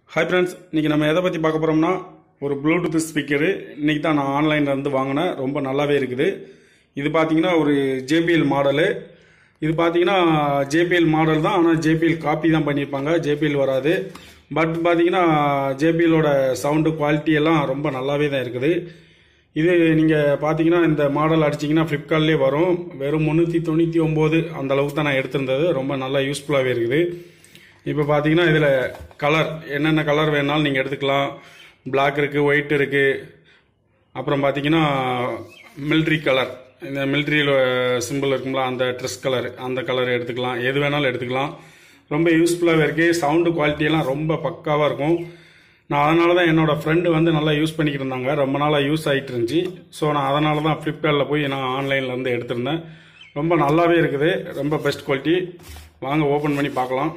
hi friends இன்றைக்கி நம்ம எதை பற்றி பார்க்க போகிறோம்னா ஒரு ப்ளூடூத் ஸ்பீக்கரு இன்றைக்கி தான் நான் ஆன்லைனில் இருந்து வாங்கினேன் ரொம்ப நல்லாவே இருக்குது இது பார்த்தீங்கன்னா ஒரு ஜேபிஎல் மாடலு இது பார்த்தீங்கன்னா ஜேபிஎல் மாடல் தான் ஆனால் ஜேபிஎல் காப்பி தான் பண்ணியிருப்பாங்க ஜேபிஎல் வராது பட் பார்த்தீங்கன்னா ஜேபிஎலோட சவுண்டு குவாலிட்டி எல்லாம் ரொம்ப நல்லாவே தான் இருக்குது இது நீங்கள் பார்த்தீங்கன்னா இந்த மாடல் அடிச்சிங்கன்னா ஃப்ளிப்கார்ட்லேயே வரும் வெறும் முந்நூற்றி தொண்ணூற்றி ஒம்பது அந்த அளவுக்கு தான் நான் எடுத்திருந்தது ரொம்ப நல்லா யூஸ்ஃபுல்லாகவே இருக்குது இப்போ பார்த்தீங்கன்னா இதில் கலர் என்னென்ன கலர் வேணாலும் நீங்கள் எடுத்துக்கலாம் Black இருக்குது ஒயிட் இருக்குது அப்புறம் பார்த்தீங்கன்னா மிலிட்ரி கலர் இந்த மிலிட்ரியில் சிம்பிள் இருக்குங்களா அந்த ட்ரெஸ் கலர் அந்த கலர் எடுத்துக்கலாம் எது வேணாலும் எடுத்துக்கலாம் ரொம்ப யூஸ்ஃபுல்லாகவே இருக்குது சவுண்டு குவாலிட்டியெல்லாம் ரொம்ப பக்காவாக இருக்கும் நான் அதனால தான் என்னோடய ஃப்ரெண்டு வந்து நல்லா யூஸ் பண்ணிக்கிட்டு இருந்தாங்க ரொம்ப நாளாக யூஸ் ஆகிட்டு இருந்துச்சு ஸோ நான் அதனால தான் ஃப்ளிப்கார்ட்டில் போய் நான் ஆன்லைனில் இருந்து எடுத்திருந்தேன் ரொம்ப நல்லாவே இருக்குது ரொம்ப பெஸ்ட் குவாலிட்டி வாங்க ஓப்பன் பண்ணி பார்க்கலாம்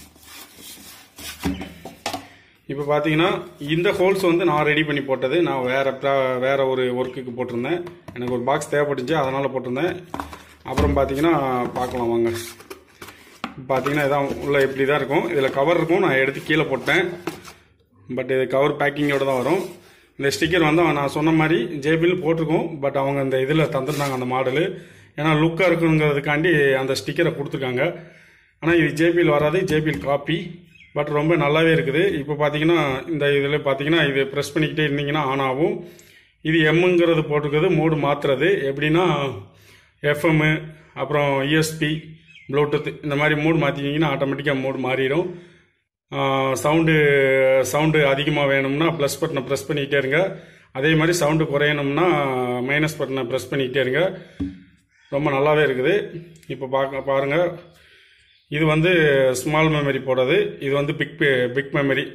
இப்போ பார்த்தீங்கன்னா இந்த ஹோல்ஸ் வந்து நான் ரெடி பண்ணி போட்டது நான் வேற ப்ரா- வேற ஒரு ஒர்க்குக்கு போட்டிருந்தேன் எனக்கு ஒரு பாக்ஸ் தேவைப்பட்டுச்சு அதனால போட்டிருந்தேன் அப்புறம் பார்த்தீங்கன்னா பார்க்கலாம் வாங்க பார்த்தீங்கன்னா இதான் உள்ள இப்படி தான் இருக்கும் இதில் கவர் இருக்கும் நான் எடுத்து கீழே போட்டேன் பட் இது கவர் பேக்கிங்கோட தான் வரும் இந்த ஸ்டிக்கர் வந்து நான் சொன்ன மாதிரி ஜேபில் போட்டிருக்கோம் பட் அவங்க இந்த இதில் தந்துருந்தாங்க அந்த மாடலு ஏன்னா லுக்காக இருக்குங்கிறதுக்காண்டி அந்த ஸ்டிக்கரை கொடுத்துருக்காங்க ஆனால் இது ஜேபியில் வராது ஜேபிஎல் காப்பி பட் ரொம்ப நல்லாவே இருக்குது இப்போ பார்த்தீங்கன்னா இந்த இதில் பார்த்தீங்கன்னா இது ப்ரெஸ் பண்ணிக்கிட்டே இருந்தீங்கன்னா ஆன் ஆகும் இது எம்முங்கிறது போட்டிருக்கிறது மோடு மாற்றுறது எப்படின்னா எஃப்எம்மு அப்புறம் இஎஸ்பி ப்ளூடூத் இந்த மாதிரி மோடு மாற்றிக்கிங்கன்னா ஆட்டோமேட்டிக்காக மோடு மாறிடும் சவுண்டு சவுண்டு அதிகமாக வேணும்னா ப்ளஸ் பட்டனை ப்ரெஸ் பண்ணிக்கிட்டே இருங்க அதே மாதிரி சவுண்டு குறையணும்னா மைனஸ் பட்டனை ப்ரெஸ் பண்ணிக்கிட்டே இருங்க ரொம்ப நல்லாவே இருக்குது இப்போ பார்க்க பாருங்கள் இது வந்து ஸ்மால் மெமரி போடுறது இது வந்து பிக் பிக் மெமரி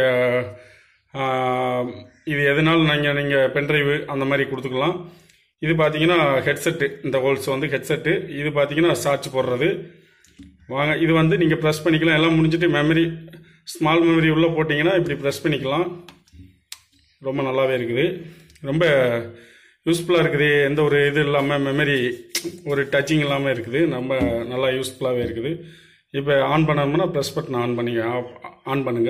இது எதனாலும் நீங்கள் நீங்கள் பென்ட்ரைவு அந்த மாதிரி கொடுத்துக்கலாம் இது பார்த்தீங்கன்னா ஹெட்செட்டு இந்த ஹோல்ஸ் வந்து ஹெட்செட்டு இது பார்த்தீங்கன்னா சார்ஜ் போடுறது வாங்க இது வந்து நீங்கள் ப்ரெஸ் பண்ணிக்கலாம் எல்லாம் முடிஞ்சிட்டு மெமரி ஸ்மால் மெமரி உள்ளே போட்டிங்கன்னா இப்படி ப்ரெஸ் பண்ணிக்கலாம் ரொம்ப நல்லாவே இருக்குது ரொம்ப யூஸ்ஃபுல்லாக இருக்குது எந்த ஒரு இது இல்லாமல் மெமரி ஒரு டச்சிங் இல்லாமல் இருக்குது ரொம்ப நல்லா யூஸ்ஃபுல்லாகவே இருக்குது இப்போ ஆன் பண்ணணும்னா ப்ரெஸ் பட்டன் ஆன் பண்ணி ஆன் பண்ணுங்க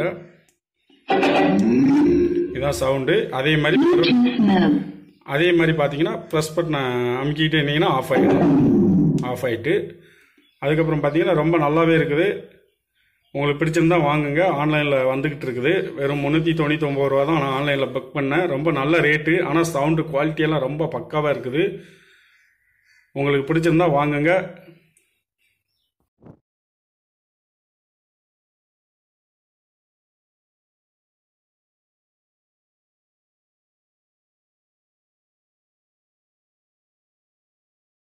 இதான் சவுண்டு அதே மாதிரி அதே மாதிரி பார்த்தீங்கன்னா ப்ரெஸ் பட்டனை அமுக்கிட்டே இருந்தீங்கன்னா ஆஃப் ஆகிடும் ஆஃப் ஆகிட்டு அதுக்கப்புறம் பார்த்தீங்கன்னா ரொம்ப நல்லாவே இருக்குது உங்களுக்கு பிடிச்சிருந்தா வாங்குங்க ஆன்லைனில் வந்துக்கிட்டு இருக்குது வெறும் முந்நூற்றி தொண்ணூற்றி ஒம்பது ரூபா தான் நான் ஆன்லைனில் புக் பண்ணேன் ரொம்ப நல்ல ரேட்டு ஆனால் சவுண்டு குவாலிட்டியெல்லாம் ரொம்ப பக்காவாக இருக்குது உங்களுக்கு பிடிச்சிருந்தா வாங்குங்க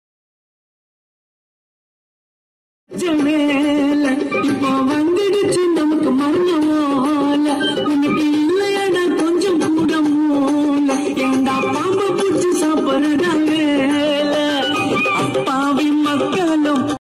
மேல இப்போ வந்துடுச்சு